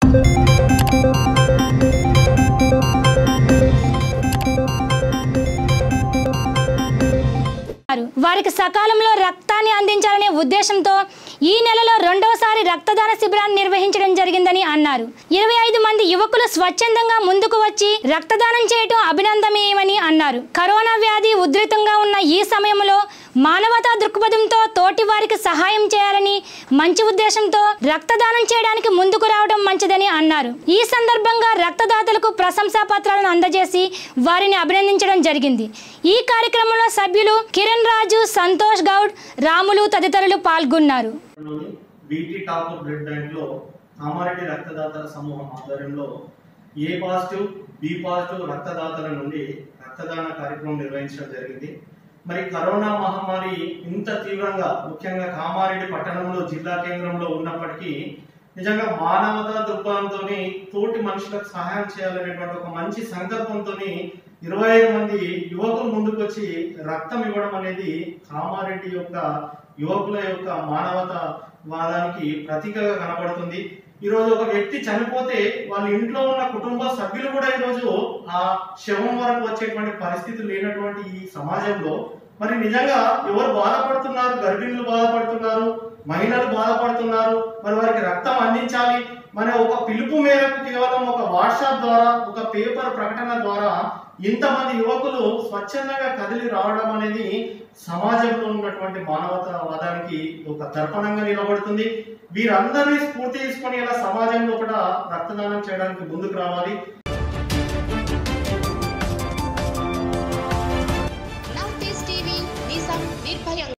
వారికి సకాలంలో రక్తాన్ని అందించాలనే ఉద్దేశంతో ఈ నెలలో రెండోసారి రక్తదాన శిబిరాన్ని నిర్వహించడం జరిగిందని అన్నారు ఇరవై ఐదు మంది యువకులు స్వచ్ఛందంగా ముందుకు వచ్చి రక్తదానం చేయటం అభినందనీయమని అన్నారు కరోనా వ్యాధి ఉధృతంగా ఉన్న ఈ సమయంలో మానవతా దృక్పథంతో తోటి వారికి సహాయం చేయాలని మంచి ఉద్దేశంతో రక్తదానం చేయడానికి ముందుకు రావడం మంచిదని అన్నారు ఈ సందర్భంగా రక్తదాతలకు ప్రశంసా పత్రాలను అందజేసి వారిని అభినందించడం జరిగింది ఈ కార్యక్రమంలో సభ్యులు కిరణ్ రాజు సంతోష్ గౌడ్ రాములు తదితరులు పాల్గొన్నారు లోని బీటీ ఠాకూర్ బ్లడ్ బ్యాంక్ లో కామారెడ్డి రక్తదాతల సమూహం ఆధ్వర్యంలో ఏ పాజిటివ్ బి పాజిటివ్ రక్తదాతల నుండి రక్తదాన కార్యక్రమం నిర్వహించడం జరిగింది మరి కరోనా మహమ్మారి ఇంత తీవ్రంగా ముఖ్యంగా కామారెడ్డి పట్టణంలో జిల్లా కేంద్రంలో ఉన్నప్పటికీ నిజంగా మానవతా దృక్పథంతో తోటి మనుషులకు సహాయం చేయాలనేటువంటి ఒక మంచి సంకల్పంతో ఇరవై ఐదు మంది యువకులు ముందుకు వచ్చి రక్తం ఇవ్వడం అనేది కామారెడ్డి యొక్క యువకుల యొక్క మానవత వాదానికి ప్రతీకగా కనబడుతుంది ఈ రోజు ఒక వ్యక్తి చనిపోతే వాళ్ళ ఇంట్లో ఉన్న కుటుంబ సభ్యులు కూడా ఈ రోజు ఆ శవం వరకు వచ్చేటువంటి పరిస్థితి లేనటువంటి ఈ సమాజంలో మరి నిజంగా ఎవరు బాధపడుతున్నారు గర్భిణులు బాధపడుతున్నారు మహిళలు బాధపడుతున్నారు మరి వారికి రక్తం అందించాలి మన ఒక పిలుపు మేరకు కేవలం ఒక వాట్సాప్ ద్వారా ఒక పేపర్ ప్రకటన ద్వారా ఇంతమంది యువకులు స్వచ్ఛందంగా కదిలి రావడం అనేది సమాజంలో ఉన్నటువంటి మానవతావాదానికి ఒక దర్పణంగా నిలబడుతుంది వీరందరినీ స్ఫూర్తి తీసుకొని ఇలా సమాజంలో కూడా రక్తదానం చేయడానికి ముందుకు రావాలి